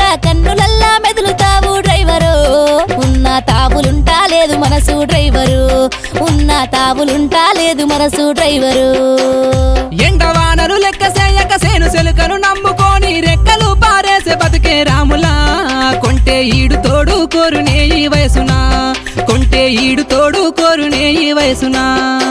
కన్నులల్లా మెదులుతావు driver ఉన్న తావులుంటా లేదు మనసు డ్రైవరు ఉన్న తావులుంటా లేదు మనసు డ్రైవరు ఎండవానలు లెక్క చేయక సేను సెలుకను నమ్ముకొని రెక్కలు పారేసే బతికే రాములా కొంటే ఈడు తోడు కోరునే ఈ వయసునా కొంటే ఈడు తోడు కోరునే ఈ వయసునా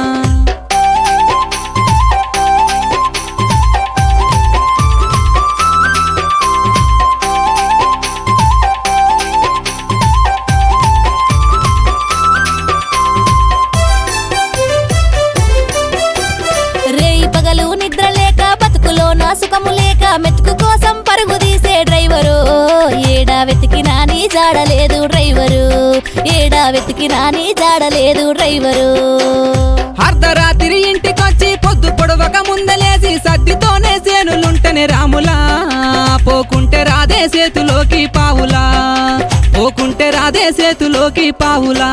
రేయి పగలు నిద్ర లేక బతుకులో నా సుఖము లేక మెతుకు కోసం పరుగు తీసే డ్రైవరు ఏడా వెతికినా నీ జాడలేదు డ్రైవరు ఏడా వెతికినా నీ జాడలేదు డ్రైవరు అర్ధరాత్రి ఇంటికొచ్చి పొద్దు పొడవక ముందలేసి సద్దితోనే సేనులుంటనే రాములా పోకుంటే రాదే సేతులోకి పావులా పోకుంటే రాదే సేతులోకి పావులా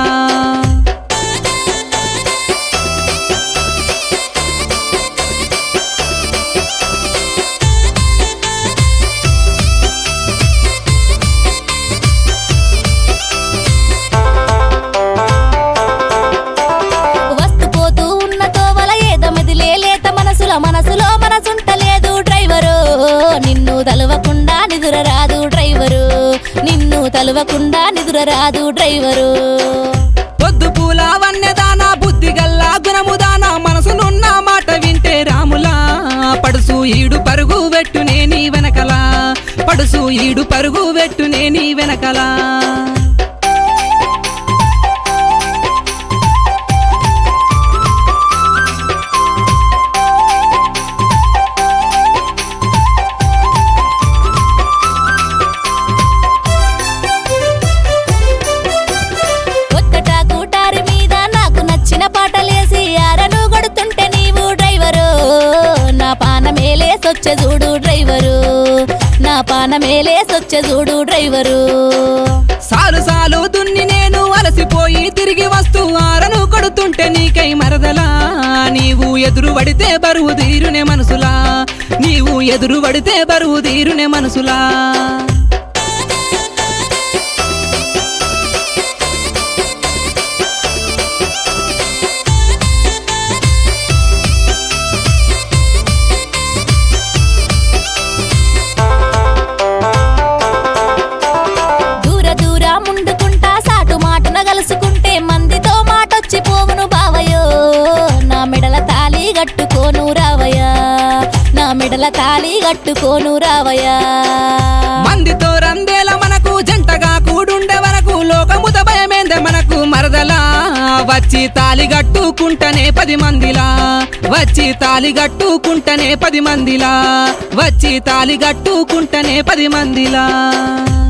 వస్తు పోతూ ఉన్న తోవల ఏదమదిలే లేత మనసుల మనసులో మనసుంటలేదు డ్రైవరు నిన్ను తలవకుండా నిదుర రాదు డ్రైవరు నిన్ను తలవకుండా నిదుర రాదు డ్రైవరు పొద్దు పూల వన్నెదానా బుద్ధి గల్లా గుణముదానా మనసునున్న మాట వింటే రాములా పడుసు ఈడు పరుగు వెట్టునే నీ వెనకలా పడుసు ఈడు పరుగు వెట్టునే నీ వెనకలా ఒక్కట కూటారి మీద నాకు నచ్చిన పాటలేసి ఆరను కొడుతుంటే నీవు డ్రైవరు నా పానమేలే సొచ్చ చూడు డ్రైవరు నా పానమేలే సొచ్చ చూడు డ్రైవరు సాలు సాలు దున్ని నేను అలసిపోయి తిరిగి వస్తూ ఆరను కొడుతుంటే నీకై మరదలా నీవు ఎదురు పడితే బరువు తీరునే మనసులా నీవు ఎదురు పడితే బరువు తీరునే మనసులా దూర దూర ముందుకుంటా సాటు మాటున కలుసుకుంటే మందితో మాటొచ్చి పోవును బావయో నా మెడల తాళి కట్టుకోను రావయ్యా నా మెడల తాళి కట్టుకోను రావయ్యా మందితో రందేల మనకు జంటగా కూడుండే వరకు లోకముత భయమేందే మనకు మరదలా వచ్చి తాలి గట్టుకుంటనే పది మందిలా వచ్చి తాలి గట్టుకుంటనే పది మందిలా వచ్చి తాలి గట్టుకుంటనే పది మందిలా